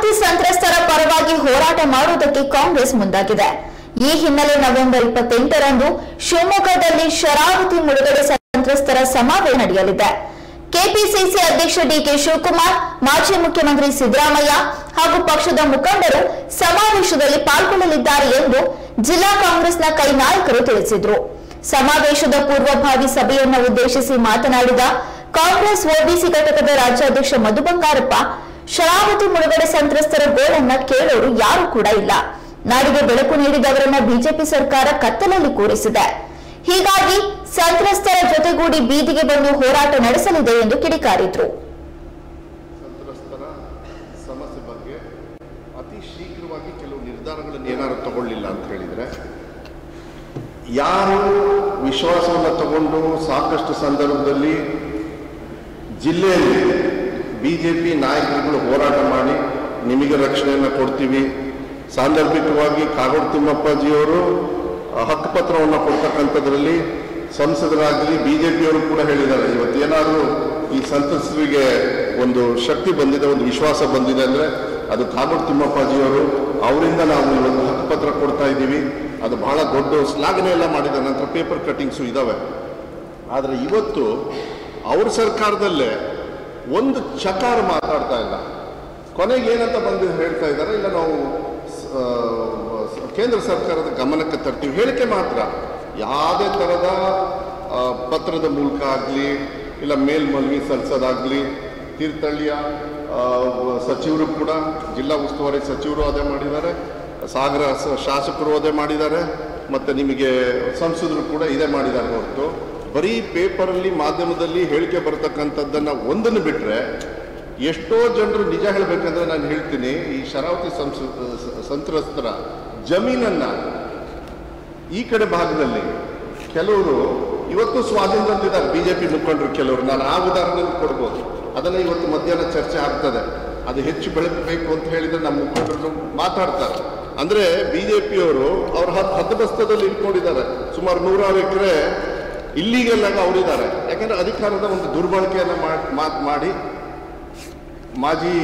ಶರಾವತಿ ಸಂತ್ರಸ್ತರ ಪರವಾಗಿ ಹೋರಾಟ ಮಾಡುವುದಕ್ಕೆ ಕಾಂಗ್ರೆಸ್ ಮುಂದಾಗಿದೆ ಈ ಹಿನ್ನೆಲೆ ನವೆಂಬರ್ ಇಪ್ಪತ್ತೆಂಟರಂದು ಶಿವಮೊಗ್ಗದಲ್ಲಿ ಶರಾವತಿ ಮುಳುಗಡೆ ಸಂತ್ರಸ್ತರ ಸಮಾವೇಶ ನಡೆಯಲಿದೆ ಕೆಪಿಸಿಸಿ ಅಧ್ಯಕ್ಷ ಡಿಕೆ ಶಿವಕುಮಾರ್ ಮಾಜಿ ಮುಖ್ಯಮಂತ್ರಿ ಸಿದ್ದರಾಮಯ್ಯ ಹಾಗೂ ಪಕ್ಷದ ಮುಖಂಡರು ಸಮಾವೇಶದಲ್ಲಿ ಪಾಲ್ಗೊಳ್ಳಲಿದ್ದಾರೆ ಎಂದು ಜಿಲ್ಲಾ ಕಾಂಗ್ರೆಸ್ನ ಕೈ ನಾಯಕರು ತಿಳಿಸಿದರು ಸಮಾವೇಶದ ಪೂರ್ವಭಾವಿ ಸಭೆಯನ್ನು ಉದ್ದೇಶಿಸಿ ಮಾತನಾಡಿದ ಕಾಂಗ್ರೆಸ್ ಒಬಿಸಿ ಘಟಕದ ರಾಜ್ಯಾಧ್ಯಕ್ಷ ಮಧು ಬಂಗಾರಪ್ಪ ಶರಾವತಿ ಮುಳುಗಡೆ ಸಂತ್ರಸ್ತರ ಗೋಳನ್ನ ಕೇಳೋರು ಯಾರು ಕೂಡ ಇಲ್ಲ ನಾಡಿಗೆ ಬೆಳಕು ನೀಡಿದವರನ್ನ ಬಿಜೆಪಿ ಸರ್ಕಾರ ಕತ್ತಲಲ್ಲಿ ಕೂರಿಸಿದೆ ಹೀಗಾಗಿ ಸಂತ್ರಸ್ತರ ಜೊತೆಗೂಡಿ ಬೀದಿಗೆ ಬಂದು ಹೋರಾಟ ನಡೆಸಲಿದೆ ಎಂದು ಕಿಡಿಕಾರಿದ್ರು ಸಂತ್ರಸ್ತರ ಸಮಸ್ಯೆ ಬಗ್ಗೆ ಅತಿ ಶೀಘ್ರವಾಗಿ ಕೆಲವು ನಿರ್ಧಾರಗಳನ್ನು ಏನಾದ್ರು ತಗೊಳ್ಳಿಲ್ಲ ಅಂತ ಹೇಳಿದರೆ ಯಾರು ವಿಶ್ವಾಸವನ್ನು ತಗೊಂಡು ಸಾಕಷ್ಟು ಸಂದರ್ಭದಲ್ಲಿ ಜಿಲ್ಲೆಯಲ್ಲಿ ಬಿ ಜೆ ಪಿ ನಾಯಕರುಗಳು ಹೋರಾಟ ಮಾಡಿ ನಿಮಗೆ ರಕ್ಷಣೆಯನ್ನು ಕೊಡ್ತೀವಿ ಸಾಂದರ್ಭಿಕವಾಗಿ ಕಾಗೋಡು ತಿಮ್ಮಪ್ಪಾಜಿಯವರು ಹಕ್ಕುಪತ್ರವನ್ನು ಕೊಡ್ತಕ್ಕಂಥದ್ರಲ್ಲಿ ಸಂಸದರಾಗಲಿ ಬಿ ಜೆ ಪಿಯವರು ಕೂಡ ಹೇಳಿದ್ದಾರೆ ಇವತ್ತೇನಾದರೂ ಈ ಸಂತ್ರಸ್ತರಿಗೆ ಒಂದು ಶಕ್ತಿ ಬಂದಿದೆ ಒಂದು ವಿಶ್ವಾಸ ಬಂದಿದೆ ಅಂದರೆ ಅದು ಕಾಗೋಡು ತಿಮ್ಮಪ್ಪಾಜಿಯವರು ಅವರಿಂದ ನಾವು ಇವತ್ತು ಹಕ್ಕುಪತ್ರ ಕೊಡ್ತಾ ಇದ್ದೀವಿ ಅದು ಬಹಳ ದೊಡ್ಡ ಶ್ಲಾಘನೆ ಎಲ್ಲ ಮಾಡಿದ ನಂತರ ಪೇಪರ್ ಕಟ್ಟಿಂಗ್ಸು ಇದ್ದಾವೆ ಆದರೆ ಇವತ್ತು ಅವ್ರ ಸರ್ಕಾರದಲ್ಲೇ ಒಂದು ಚಕಾರ ಮಾತಾಡ್ತಾ ಇಲ್ಲ ಕೊನೆಗೆ ಏನಂತ ಬಂದು ಹೇಳ್ತಾ ಇದ್ದಾರೆ ಇಲ್ಲ ನಾವು ಸ- ಆ, ಕೇಂದ್ರ ಸರ್ಕಾರದ ಗಮನಕ್ಕೆ ತರ್ತೀವಿ ಹೇಳಿಕೆ ಮಾತ್ರ ಯಾವುದೇ ಥರದ ಆ, ಪತ್ರದ ಮೂಲಕ ಆಗಲಿ ಇಲ್ಲ ಮೇಲ್ಮನವಿ ಸಲ್ಲಿಸೋದಾಗಲಿ ತೀರ್ಥಹಳ್ಳಿಯ ಆ, ಸಚಿವರು ಕೂಡ ಜಿಲ್ಲಾ ಉಸ್ತುವಾರಿ ಸಚಿವರು ಅದೇ ಮಾಡಿದ್ದಾರೆ ಸಾಗರ ಸ- ಶಾಸಕರು ಅದೇ ಮಾಡಿದ್ದಾರೆ ಮತ್ತು ನಿಮಗೆ ಸಂಸದರು ಕೂಡ ಇದೇ ಮಾಡಿದ್ದಾರೆ ಹೊರತು ಬರೀ ಪೇಪರಲ್ಲಿ ಮಾಧ್ಯಮದಲ್ಲಿ ಹೇಳಿಕೆ ಬರ್ತಕ್ಕಂಥದ್ದನ್ನು ಒಂದನ್ನು ಬಿಟ್ಟರೆ ಎಷ್ಟೋ ಜನರು ನಿಜ ಹೇಳಬೇಕಂದ್ರೆ ನಾನು ಹೇಳ್ತೀನಿ ಈ ಶರಾವತಿ ಸಂಸ ಸಂತ್ರಸ್ತರ ಜಮೀನನ್ನು ಈ ಕಡೆ ಭಾಗದಲ್ಲಿ ಕೆಲವರು ಇವತ್ತು ಸ್ವಾಧೀನದಲ್ಲಿದ್ದಾರೆ ಬಿ ಜೆ ಪಿ ಮುಖಂಡರು ಕೆಲವರು ನಾನು ಆ ಉದಾಹರಣೆ ಕೊಡ್ಬೋದು ಅದನ್ನು ಇವತ್ತು ಮಧ್ಯಾಹ್ನ ಚರ್ಚೆ ಆಗ್ತದೆ ಅದು ಹೆಚ್ಚು ಬೆಳಕಬೇಕು ಅಂತ ಹೇಳಿದ್ರೆ ನಮ್ಮ ಮುಖಂಡರು ಮಾತಾಡ್ತಾರೆ ಅಂದರೆ ಬಿ ಜೆ ಪಿಯವರು ಅವ್ರ ಹತ್ತು ಹದ್ದುಬಸ್ತದಲ್ಲಿ ಇಟ್ಕೊಂಡಿದ್ದಾರೆ ಸುಮಾರು ನೂರಾರು ಎಕರೆ ಇಲ್ಲಿಗೆಲ್ಲ ಅವರಿದ್ದಾರೆ ಯಾಕಂದರೆ ಅಧಿಕಾರದ ಒಂದು ದುರ್ಬಳಕೆಯನ್ನು ಮಾಡ್- ಮಾಡಿ ಮಾಜಿ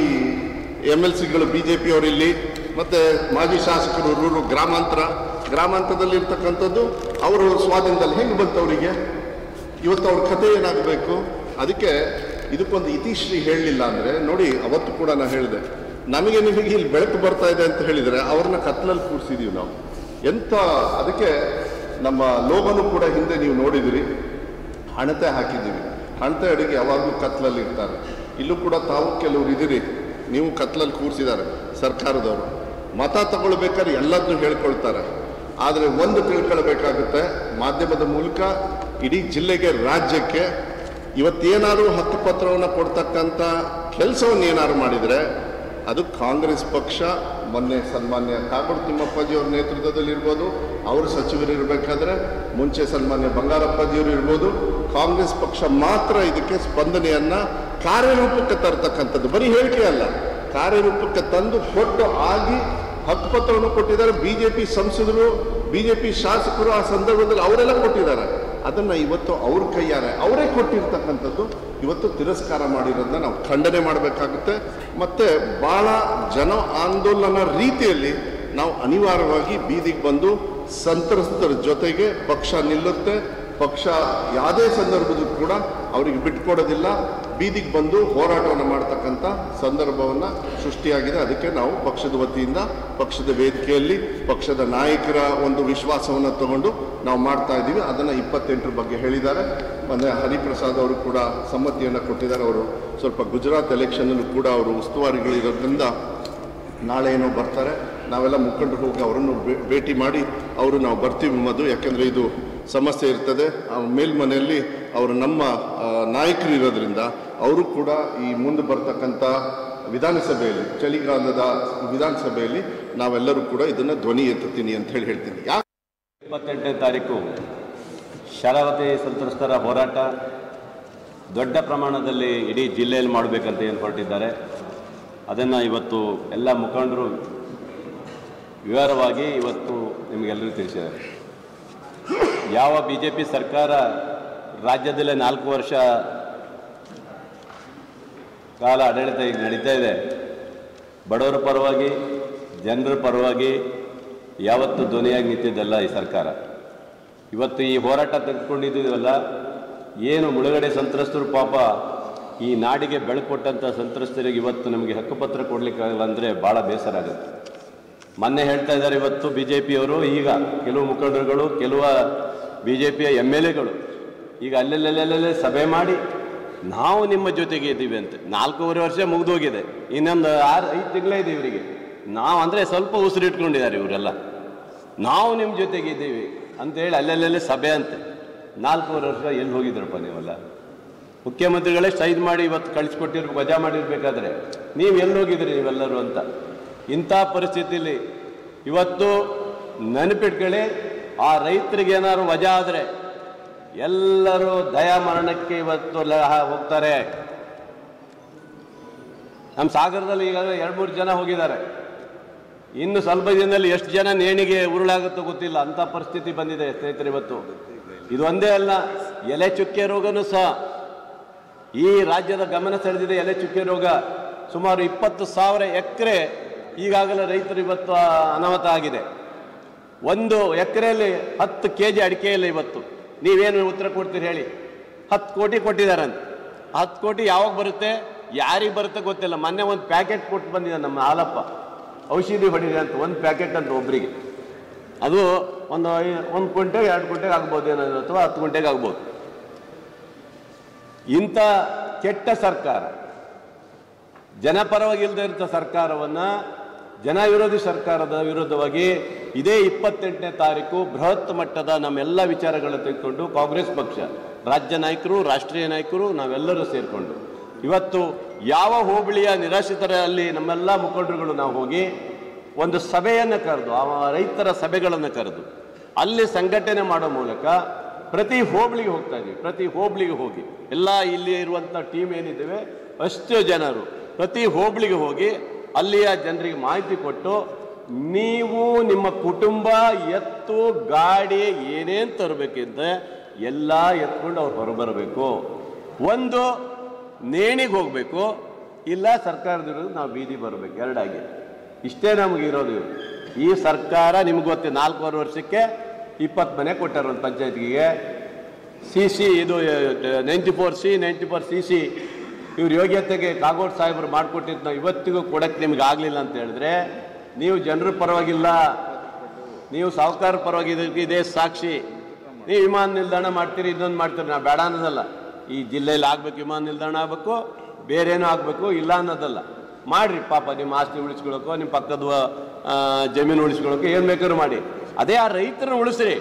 ಎಮ್ ಎಲ್ ಸಿಗಳು ಬಿ ಜೆ ಪಿಯವರು ಇಲ್ಲಿ ಮತ್ತು ಮಾಜಿ ಶಾಸಕರು ರೂರು ಗ್ರಾಮಾಂತರ ಗ್ರಾಮಾಂತರದಲ್ಲಿ ಇರ್ತಕ್ಕಂಥದ್ದು ಅವರು ಸ್ವಾಧೀನದಲ್ಲಿ ಹೆಂಗೆ ಬಂತು ಅವರಿಗೆ ಇವತ್ತು ಅವ್ರ ಕಥೆ ಏನಾಗಬೇಕು ಅದಕ್ಕೆ ಇದಕ್ಕೊಂದು ಇತಿಶ್ರೀ ಹೇಳಲಿಲ್ಲ ಅಂದರೆ ನೋಡಿ ಅವತ್ತು ಕೂಡ ನಾನು ಹೇಳಿದೆ ನಮಗೆ ನಿಮಗೆ ಇಲ್ಲಿ ಬೆಳಕು ಬರ್ತಾ ಇದೆ ಅಂತ ಹೇಳಿದರೆ ಅವ್ರನ್ನ ಕತ್ಲಲ್ಲಿ ಕೂರಿಸಿದೀವಿ ನಾವು ಎಂಥ ಅದಕ್ಕೆ ನಮ್ಮ ಲೋಗನು ಕೂಡ ಹಿಂದೆ ನೀವು ನೋಡಿದಿರಿ ಹಣತೆ ಹಾಕಿದ್ದೀವಿ ಹಣತೆ ಅಡಿಗೆ ಯಾವಾಗಲೂ ಕತ್ಲಲ್ಲಿ ಇರ್ತಾರೆ ಇಲ್ಲೂ ಕೂಡ ತಾವು ಕೆಲವರು ಇದ್ದೀರಿ ನೀವು ಕತ್ಲಲ್ಲಿ ಕೂರಿಸಿದ್ದಾರೆ ಸರ್ಕಾರದವರು ಮತ ತಗೊಳ್ಬೇಕಾದ್ರೆ ಎಲ್ಲದನ್ನೂ ಹೇಳ್ಕೊಳ್ತಾರೆ ಆದರೆ ಒಂದು ತಿಳ್ಕೊಳ್ಬೇಕಾಗುತ್ತೆ ಮಾಧ್ಯಮದ ಮೂಲಕ ಇಡೀ ಜಿಲ್ಲೆಗೆ ರಾಜ್ಯಕ್ಕೆ ಇವತ್ತೇನಾದ್ರು ಹಕ್ಕುಪತ್ರವನ್ನು ಕೊಡ್ತಕ್ಕಂಥ ಕೆಲಸವನ್ನು ಏನಾದ್ರು ಮಾಡಿದರೆ ಅದು ಕಾಂಗ್ರೆಸ್ ಪಕ್ಷ ಮೊನ್ನೆ ಸನ್ಮಾನ್ಯ ಕಾಗೋಡು ತಿಮ್ಮಪ್ಪಾಜಿ ಅವ್ರ ನೇತೃತ್ವದಲ್ಲಿ ಇರ್ಬೋದು ಅವರು ಸಚಿವರು ಇರಬೇಕಾದ್ರೆ ಮುಂಚೆ ಸನ್ಮಾನ್ಯ ಬಂಗಾರಪ್ಪಾಜಿಯವರು ಇರ್ಬೋದು ಕಾಂಗ್ರೆಸ್ ಪಕ್ಷ ಮಾತ್ರ ಇದಕ್ಕೆ ಸ್ಪಂದನೆಯನ್ನು ಕಾರ್ಯರೂಪಕ್ಕೆ ತರ್ತಕ್ಕಂಥದ್ದು ಬರೀ ಹೇಳಿಕೆ ಅಲ್ಲ ಕಾರ್ಯರೂಪಕ್ಕೆ ತಂದು ಕೊಟ್ಟು ಆಗಿ ಹಕ್ಕುಪತ್ರವನ್ನು ಕೊಟ್ಟಿದ್ದಾರೆ ಬಿ ಜೆ ಪಿ ಸಂಸದರು ಬಿ ಜೆ ಪಿ ಶಾಸಕರು ಆ ಸಂದರ್ಭದಲ್ಲಿ ಅವರೆಲ್ಲ ಕೊಟ್ಟಿದ್ದಾರೆ ಅದನ್ನು ಇವತ್ತು ಅವ್ರ ಕೈಯಾರೆ ಅವರೇ ಕೊಟ್ಟಿರ್ತಕ್ಕಂಥದ್ದು ಇವತ್ತು ತಿರಸ್ಕಾರ ಮಾಡಿರೋದನ್ನ ನಾವು ಖಂಡನೆ ಮಾಡಬೇಕಾಗುತ್ತೆ ಮತ್ತು ಭಾಳ ಜನ ಆಂದೋಲನ ರೀತಿಯಲ್ಲಿ ನಾವು ಅನಿವಾರ್ಯವಾಗಿ ಬೀದಿಗೆ ಬಂದು ಸಂತ್ರಸ್ತರ ಜೊತೆಗೆ ಪಕ್ಷ ನಿಲ್ಲುತ್ತೆ ಪಕ್ಷ ಯಾವುದೇ ಸಂದರ್ಭದಲ್ಲೂ ಕೂಡ ಅವರಿಗೆ ಬಿಟ್ಕೊಡೋದಿಲ್ಲ ಬೀದಿಗೆ ಬಂದು ಹೋರಾಟವನ್ನು ಮಾಡ್ತಕ್ಕಂಥ ಸಂದರ್ಭವನ್ನು ಸೃಷ್ಟಿಯಾಗಿದೆ ಅದಕ್ಕೆ ನಾವು ಪಕ್ಷದ ವತಿಯಿಂದ ಪಕ್ಷದ ವೇದಿಕೆಯಲ್ಲಿ ಪಕ್ಷದ ನಾಯಕರ ಒಂದು ವಿಶ್ವಾಸವನ್ನು ತಗೊಂಡು ನಾವು ಮಾಡ್ತಾ ಇದ್ದೀವಿ ಅದನ್ನು ಇಪ್ಪತ್ತೆಂಟರ ಬಗ್ಗೆ ಹೇಳಿದ್ದಾರೆ ಮೊನ್ನೆ ಹರಿಪ್ರಸಾದ್ ಅವರು ಕೂಡ ಸಮ್ಮತಿಯನ್ನು ಕೊಟ್ಟಿದ್ದಾರೆ ಅವರು ಸ್ವಲ್ಪ ಗುಜರಾತ್ ಎಲೆಕ್ಷನಲ್ಲೂ ಕೂಡ ಅವರು ಉಸ್ತುವಾರಿಗಳಿರೋದ್ರಿಂದ ನಾಳೆ ಏನೋ ಬರ್ತಾರೆ ನಾವೆಲ್ಲ ಮುಖಂಡರು ಹೋಗಿ ಅವರನ್ನು ಭೇ- ಭೇಟಿ ಮಾಡಿ ಅವರು ನಾವು ಬರ್ತೀವಿ ಮಧು ಯಾಕೆಂದರೆ ಇದು ಸಮಸ್ಯೆ ಇರ್ತದೆ ಆ ಮೇಲ್ಮನೆಯಲ್ಲಿ ಅವರು ನಮ್ಮ ಆ, ನಾಯಕರು ಇರೋದ್ರಿಂದ ಅವರು ಕೂಡ ಈ ಮುಂದೆ ಬರ್ತಕ್ಕಂಥ ವಿಧಾನಸಭೆಯಲ್ಲಿ ಚಳಿಗಾಲದ ವಿಧಾನಸಭೆಯಲ್ಲಿ ನಾವೆಲ್ಲರೂ ಕೂಡ ಇದನ್ನು ಧ್ವನಿ ಎತ್ತುತ್ತೀನಿ ಅಂತ ಹೇಳಿ ಹೇಳ್ತೀನಿ ಯಾಕೆ ಇಪ್ಪತ್ತೆಂಟನೇ ತಾರೀಕು ಶರಾವತಿ ಸಂತ್ರಸ್ತರ ಹೋರಾಟ ದೊಡ್ಡ ಪ್ರಮಾಣದಲ್ಲಿ ಇಡೀ ಜಿಲ್ಲೆಯಲ್ಲಿ ಮಾಡಬೇಕಂತ ಏನು ಹೊರಟಿದ್ದಾರೆ ಅದನ್ನು ಇವತ್ತು ಎಲ್ಲ ಮುಖಂಡರು ವಿವರವಾಗಿ ಇವತ್ತು ನಿಮಗೆಲ್ಲರಿಗೂ ತಿಳಿಸಿದ್ದಾರೆ ಯಾವ ಬಿ ಜೆ ಪಿ ಸರ್ಕಾರ ರಾಜ್ಯದಲ್ಲೇ ನಾಲ್ಕು ವರ್ಷ ಕಾಲ ಆಡಳಿತ ಈಗ ನಡೀತಾ ಇದೆ ಬಡವರ ಪರವಾಗಿ ಜನರ ಪರವಾಗಿ ಯಾವತ್ತು ಧ್ವನಿಯಾಗಿ ನಿಂತಿದ್ದಲ್ಲ ಈ ಸರ್ಕಾರ ಇವತ್ತು ಈ ಹೋರಾಟ ತೆಗೆದುಕೊಂಡಿದ್ದೀವಲ್ಲ ಏನು ಮುಳುಗಡೆ ಸಂತ್ರಸ್ತರು ಪಾಪ ಈ ನಾಡಿಗೆ ಬೆಳಕೊಟ್ಟಂಥ ಸಂತ್ರಸ್ತರಿಗೆ ಇವತ್ತು ನಮಗೆ ಹಕ್ಕುಪತ್ರ ಕೊಡಲಿಕ್ಕಾಗಲ್ಲ ಅಂದರೆ ಭಾಳ ಬೇಸರ ಆಗುತ್ತೆ ಮೊನ್ನೆ ಹೇಳ್ತಾ ಇದ್ದಾರೆ ಇವತ್ತು ಬಿ ಜೆ ಪಿಯವರು ಈಗ ಕೆಲವು ಮುಖಂಡರುಗಳು ಕೆಲವು ಬಿ ಜೆ ಪಿಯ ಎಮ್ ಎಲ್ ಎಗಳು ಈಗ ಅಲ್ಲೆಲ್ಲೆಲ್ಲೆಲ್ಲೆ ಸಭೆ ಮಾಡಿ ನಾವು ನಿಮ್ಮ ಜೊತೆಗೆ ಇದ್ದೀವಿ ಅಂತ ನಾಲ್ಕೂವರೆ ವರ್ಷ ಮುಗಿದೋಗಿದೆ ಇನ್ನೊಂದು ಆರು ಐದು ತಿಂಗಳೇ ಇದೆ ಇವರಿಗೆ ನಾವು ಅಂದರೆ ಸ್ವಲ್ಪ ಉಸಿರಿಟ್ಕೊಂಡಿದ್ದಾರೆ ಇವರೆಲ್ಲ ನಾವು ನಿಮ್ಮ ಜೊತೆಗೆ ಇದ್ದೀವಿ ಅಂತೇಳಿ ಅಲ್ಲೆಲ್ಲೆಲ್ಲೇ ಸಭೆ ಅಂತೆ ನಾಲ್ಕೂವರೆ ವರ್ಷ ಎಲ್ಲಿ ಹೋಗಿದ್ರಪ್ಪ ನೀವೆಲ್ಲ ಮುಖ್ಯಮಂತ್ರಿಗಳೇ ಸೈದ್ ಮಾಡಿ ಇವತ್ತು ಕಳಿಸ್ಕೊಟ್ಟಿರ್ಬೇಕು ವಜಾ ಮಾಡಿರ್ಬೇಕಾದ್ರೆ ನೀವು ಎಲ್ಲಿ ಹೋಗಿದ್ರಿ ನೀವೆಲ್ಲರೂ ಅಂತ ಇಂಥ ಪರಿಸ್ಥಿತಿಯಲ್ಲಿ ಇವತ್ತು ನೆನಪಿಟ್ಕೊಳ್ಳಿ ಆ ರೈತರಿಗೆ ಏನಾದ್ರು ವಜಾ ಆದರೆ ಎಲ್ಲರೂ ದಯಾ ಮರಣಕ್ಕೆ ಇವತ್ತು ಲ- ಹೋಗ್ತಾರೆ ನಮ್ಮ ಸಾಗರದಲ್ಲಿ ಈಗಾಗಲೇ ಎರಡು ಮೂರು ಜನ ಹೋಗಿದ್ದಾರೆ ಇನ್ನು ಸ್ವಲ್ಪ ದಿನದಲ್ಲಿ ಎಷ್ಟು ಜನ ನೇಣಿಗೆ ಉರುಳಾಗುತ್ತೋ ಗೊತ್ತಿಲ್ಲ ಅಂಥ ಪರಿಸ್ಥಿತಿ ಬಂದಿದೆ ಸ್ನೇಹಿತರೆ ಇವತ್ತು ಇದು ಒಂದೇ ಅಲ್ಲ ಎಲೆ ಚುಕ್ಕೆ ರೋಗನೂ ಸಹ ಈ ರಾಜ್ಯದ ಗಮನ ಸೆಳೆದಿದೆ ಎಲೆ ಚುಕ್ಕೆ ರೋಗ ಸುಮಾರು ಇಪ್ಪತ್ತು ಸಾವಿರ ಎಕರೆ ಈಗಾಗಲೇ ರೈತರು ಇವತ್ತು ಆ, ಅನಾಹುತ ಆಗಿದೆ ಒಂದು ಎಕರೆಯಲ್ಲಿ ಹತ್ತು ಕೆ ಜಿ ಅಡಿಕೆ ಇಲ್ಲ ಇವತ್ತು ನೀವೇನು ಉತ್ತರ ಕೊಡ್ತೀರಿ ಹೇಳಿ ಹತ್ತು ಕೋಟಿ ಕೊಟ್ಟಿದ್ದಾರಂತ ಹತ್ತು ಕೋಟಿ ಯಾವಾಗ ಬರುತ್ತೆ ಯಾರಿಗೆ ಬರುತ್ತೆ ಗೊತ್ತಿಲ್ಲ ಮೊನ್ನೆ ಒಂದು ಪ್ಯಾಕೆಟ್ ಕೊಟ್ಟು ಬಂದಿದೆ ನಮ್ಮ ಹಾಲಪ್ಪ ಔಷಧಿ ಹೊಡಿದೆ ಅಂತ ಒಂದು ಪ್ಯಾಕೆಟ್ ಅಂತ ಒಬ್ಬರಿಗೆ ಅದು ಒಂದು ಐ- ಒಂದು ಕ್ವಿಂಟೆಗೆ ಎರಡು ಕ್ವಿಂಟೆಗೆ ಆಗ್ಬೋದು ಏನೋ ಅಥವಾ ಹತ್ತು ಕ್ವಿಂಟೆಗೆ ಆಗ್ಬೋದು ಇಂಥ ಕೆಟ್ಟ ಸರ್ಕಾರ ಜನಪರವಾಗಿ ಇಲ್ಲದೆ ಇರೋ ಸರ್ಕಾರವನ್ನು ಜನ ವಿರೋಧಿ ಸರ್ಕಾರದ ವಿರುದ್ಧವಾಗಿ ಇದೇ ಇಪ್ಪತ್ತೆಂಟನೇ ತಾರೀಕು ಬೃಹತ್ ಮಟ್ಟದ ನಮ್ಮೆಲ್ಲ ವಿಚಾರಗಳನ್ನು ತೆಗೆದುಕೊಂಡು ಕಾಂಗ್ರೆಸ್ ಪಕ್ಷ ರಾಜ್ಯ ನಾಯಕರು ರಾಷ್ಟ್ರೀಯ ನಾಯಕರು ನಾವೆಲ್ಲರೂ ಸೇರಿಕೊಂಡು ಇವತ್ತು ಯಾವ ಹೋಬಳಿಯ ನಿರಾಶ್ರಿತರಲ್ಲಿ ನಮ್ಮೆಲ್ಲ ಮುಖಂಡರುಗಳು ನಾವು ಹೋಗಿ ಒಂದು ಸಭೆಯನ್ನು ಕರೆದು ಆ ರೈತರ ಸಭೆಗಳನ್ನು ಕರೆದು ಅಲ್ಲಿ ಸಂಘಟನೆ ಮಾಡೋ ಮೂಲಕ ಪ್ರತಿ ಹೋಬಳಿಗೆ ಹೋಗ್ತಾ ಇದ್ದೀವಿ ಪ್ರತಿ ಹೋಬಳಿಗೆ ಹೋಗಿ ಎಲ್ಲ ಇಲ್ಲಿ ಇರುವಂಥ ಟೀಮ್ ಏನಿದ್ದೇವೆ ಅಷ್ಟು ಜನರು ಪ್ರತಿ ಹೋಬಳಿಗೆ ಹೋಗಿ ಅಲ್ಲಿಯ ಜನರಿಗೆ ಮಾಹಿತಿ ಕೊಟ್ಟು ನೀವು ನಿಮ್ಮ ಕುಟುಂಬ ಎತ್ತು ಗಾಡಿ ಏನೇನು ತರಬೇಕಿದ್ದ ಎಲ್ಲ ಎತ್ಕೊಂಡು ಅವ್ರು ಹೊರಬರಬೇಕು ಒಂದು ನೇಣಿಗೆ ಹೋಗಬೇಕು ಇಲ್ಲ ಸರ್ಕಾರದ ವಿರುದ್ಧ ನಾವು ಬೀದಿ ಬರಬೇಕು ಎರಡಾಗಿ ಇಷ್ಟೇ ನಮಗೆ ಇರೋದು ಈ ಸರ್ಕಾರ ನಿಮ್ಗೆ ಗೊತ್ತಿದೆ ನಾಲ್ಕೂವರೆ ವರ್ಷಕ್ಕೆ ಇಪ್ಪತ್ತು ಮನೆ ಕೊಟ್ಟಾರ ಒಂದು ಪಂಚಾಯತ್ಗೆ ಸಿ ಸಿ ಇದು ninety four C ninety four C C ಇವ್ರ ಯೋಗ್ಯತೆಗೆ ಕಾಗೋಡ್ ಸಾಹೇಬರು ಮಾಡಿಕೊಟ್ಟಿದ್ದು ನಾವು ಇವತ್ತಿಗೂ ಕೊಡಕ್ಕೆ ನಿಮ್ಗೆ ಆಗಲಿಲ್ಲ ಅಂತ ಹೇಳಿದ್ರೆ ನೀವು ಜನರ ಪರವಾಗಿಲ್ಲ ನೀವು ಸಾಹುಕಾರ ಪರವಾಗಿ ಇದಕ್ಕೆ ಇದೇ ಸಾಕ್ಷಿ ನೀವು ವಿಮಾನ ನಿಲ್ದಾಣ ಮಾಡ್ತೀರಿ ಇದೊಂದು ಮಾಡ್ತೀರಿ ನಾವು ಬೇಡ ಅನ್ನೋದಲ್ಲ ಈ ಜಿಲ್ಲೆಯಲ್ಲಿ ಆಗ್ಬೇಕು ವಿಮಾನ ನಿಲ್ದಾಣ ಆಗಬೇಕು ಬೇರೇನೋ ಆಗಬೇಕು ಇಲ್ಲ ಅನ್ನೋದಲ್ಲ ಮಾಡ್ರಿ ಪಾಪ ನಿಮ್ಮ ಆಸ್ತಿ ಉಳಿಸ್ಕೊಳ್ಳೋಕೋ ನಿಮ್ಮ ಪಕ್ಕದ ಆ, ಜಮೀನು ಉಳಿಸ್ಕೊಳ್ಳೋಕೆ ಏನು ಬೇಕಾದ್ರೂ ಮಾಡಿ ಅದೇ ಆ ರೈತರನ್ನ ಉಳಿಸ್ರಿ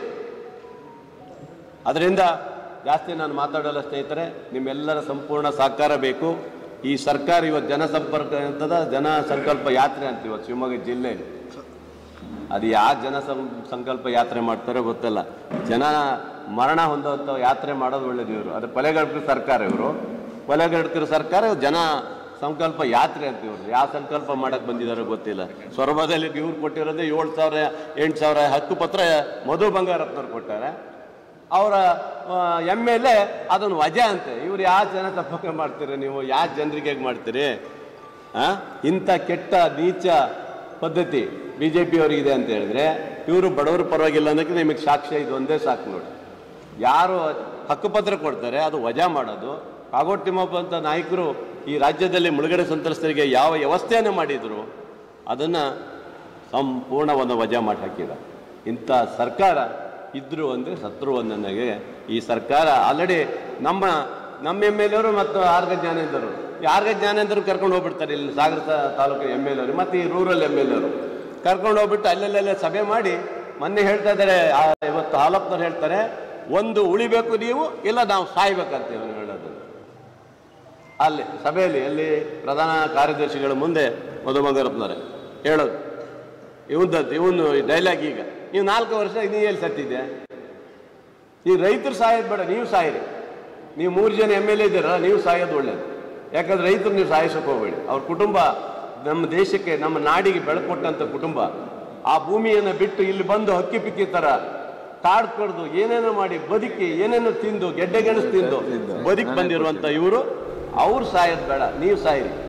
ಅದರಿಂದ ಜಾಸ್ತಿ ನಾನು ಮಾತಾಡಲ್ಲ ಸ್ನೇಹಿತರೆ ನಿಮ್ಮೆಲ್ಲರ ಸಂಪೂರ್ಣ ಸಹಕಾರ ಬೇಕು ಈ ಸರ್ಕಾರ ಇವತ್ತು ಜನಸಂಪರ್ಕ ಅಂತದ ಜನ ಸಂಕಲ್ಪ ಯಾತ್ರೆ ಅಂತ ಇವತ್ತು ಶಿವಮೊಗ್ಗ ಜಿಲ್ಲೆಯಲ್ಲಿ ಅದು ಯಾವ ಜನ ಸಂ- ಸಂಕಲ್ಪ ಯಾತ್ರೆ ಮಾಡ್ತಾರೋ ಗೊತ್ತಿಲ್ಲ ಜನ ಮರಣ ಹೊಂದುವಂಥ ಯಾತ್ರೆ ಮಾಡೋದು ಒಳ್ಳೇದು ಇವರು ಅದು ಕೊಲೆಗಡಕರ ಸರ್ಕಾರ ಇವರು ಕೊಲೆಗಡಕರ ಸರ್ಕಾರ ಇವ್ರು ಜನ ಸಂಕಲ್ಪ ಯಾತ್ರೆ ಅಂತ ಇವರು ಯಾವ ಸಂಕಲ್ಪ ಮಾಡಕ್ಕೆ ಬಂದಿದ್ದಾರೋ ಗೊತ್ತಿಲ್ಲ ಸೊರಬದಲ್ಲಿ ಇವ್ರು ಕೊಟ್ಟಿರೋದೇ ಏಳು ಸಾವಿರ ಎಂಟು ಸಾವಿರ ಹತ್ತು ಪತ್ರ ಮಧು ಬಂಗಾರಪ್ಪನವ್ರು ಕೊಟ್ಟಾರೆ ಅವರ ಎಮ್ ಎಲ್ ಎ ಅದನ್ನು ವಜಾ ಅಂತೆ ಇವ್ರು ಯಾವ ಜನ ಸಂಪರ್ಕ ಮಾಡ್ತೀರಿ ನೀವು ಯಾವ ಜನರಿಗೆ ಹೇಗೆ ಮಾಡ್ತೀರಿ ಆ? ಇಂಥ ಕೆಟ್ಟ ನೀಚ ಪದ್ಧತಿ ಬಿ ಜೆ ಪಿಯವರಿಗಿದೆ ಅಂತ ಹೇಳಿದ್ರೆ ಇವರು ಬಡವರ ಪರವಾಗಿಲ್ಲ ಅನ್ನೋಕ್ಕೆ ನಿಮಗೆ ಸಾಕ್ಷ್ಯ ಇದು ಒಂದೇ ಸಾಕು ನೋಡಿ ಯಾರು ಹಕ್ಕುಪತ್ರ ಕೊಡ್ತಾರೆ ಅದು ವಜಾ ಮಾಡೋದು ಕಾಗೋಡು ತಿಮ್ಮಪ್ಪ ಅಂತ ನಾಯಕರು ಈ ರಾಜ್ಯದಲ್ಲಿ ಮುಳುಗಡೆ ಸಂತ್ರಸ್ತರಿಗೆ ಯಾವ ವ್ಯವಸ್ಥೆಯನ್ನು ಮಾಡಿದ್ರು ಅದನ್ನು ಸಂಪೂರ್ಣ ಒಂದು ವಜಾ ಮಾಡಿ ಹಾಕಿದ ಇಂಥ ಸರ್ಕಾರ ಇದ್ರು ಒಂದೇ ಸತ್ರು ಒಂದು ನನಗೆ ಈ ಸರ್ಕಾರ ಆಲ್ರೆಡಿ ನಮ್ಮ ನಮ್ಮ ಎಮ್ ಎಲ್ ಎವರು ಮತ್ತು ಆರ್ಗ ಜ್ಞಾನೇಂದರು ಈ ಆರ್ಗ ಜ್ಞಾನೇಂದರು ಕರ್ಕೊಂಡು ಹೋಗ್ಬಿಡ್ತಾರೆ ಇಲ್ಲಿ ಸಾಗರ ತಾ- ತಾಲೂಕು ಎಮ್ ಎಲ್ ಅವರು ಮತ್ತು ಈ ರೂರಲ್ ಎಮ್ ಎಲ್ ಅವರು ಕರ್ಕೊಂಡು ಹೋಗ್ಬಿಟ್ಟು ಅಲ್ಲೆಲ್ಲೆಲ್ಲ ಸಭೆ ಮಾಡಿ ಮೊನ್ನೆ ಹೇಳ್ತಾ ಇದ್ದಾರೆ ಆ, ಇವತ್ತು ಹಾಲಪ್ಪನವ್ರು ಹೇಳ್ತಾರೆ ಒಂದು ಉಳಿಬೇಕು ನೀವು ಇಲ್ಲ ನಾವು ಸಾಯ್ಬೇಕಂತ ಇವ್ರು ಹೇಳೋದು ಅಲ್ಲಿ ಸಭೆಯಲ್ಲಿ ಎಲ್ಲಿ ಪ್ರಧಾನ ಕಾರ್ಯದರ್ಶಿಗಳ ಮುಂದೆ ಮಧು ಬಂಗಾರಪ್ಪನವರೇ ಹೇಳೋದು ಇವಂದದ್ದು ಇವನು ಡೈಲಾಗ್ ಈಗ ನೀವು ನಾಲ್ಕು ವರ್ಷ ನೀ ಎಲ್ಲಿ ಸತ್ತಿದ್ದೆ ಈ ರೈತರು ಸಾಯೋದು ಬೇಡ ನೀವು ಸಾಯಿರಿ ನೀವು ಮೂರು ಜನ ಎಮ್ ಎಲ್ ಎ ಇದ್ದೀರ ನೀವು ಸಾಯೋದು ಒಳ್ಳೇದು ಯಾಕಂದ್ರೆ ರೈತರು ನೀವು ಸಾಯಿಸೋಕೆ ಹೋಗಬೇಡಿ ಅವ್ರ ಕುಟುಂಬ ನಮ್ಮ ದೇಶಕ್ಕೆ ನಮ್ಮ ನಾಡಿಗೆ ಬೆಳಕೊಟ್ಟಂಥ ಕುಟುಂಬ ಆ ಭೂಮಿಯನ್ನು ಬಿಟ್ಟು ಇಲ್ಲಿ ಬಂದು ಹಕ್ಕಿ ಪಿಕ್ಕಿ ಥರ ಕಾಡು ಕಡ್ದು ಏನೇನೋ ಮಾಡಿ ಬದುಕಿ ಏನೇನೋ ತಿಂದು ಗೆಡ್ಡೆ ಗೆಣಸು ತಿಂದು ಬದುಕಿ ಬಂದಿರುವಂಥ ಇವರು ಅವ್ರು ಸಾಯೋದು ಬೇಡ ನೀವು ಸಾಯಿರಿ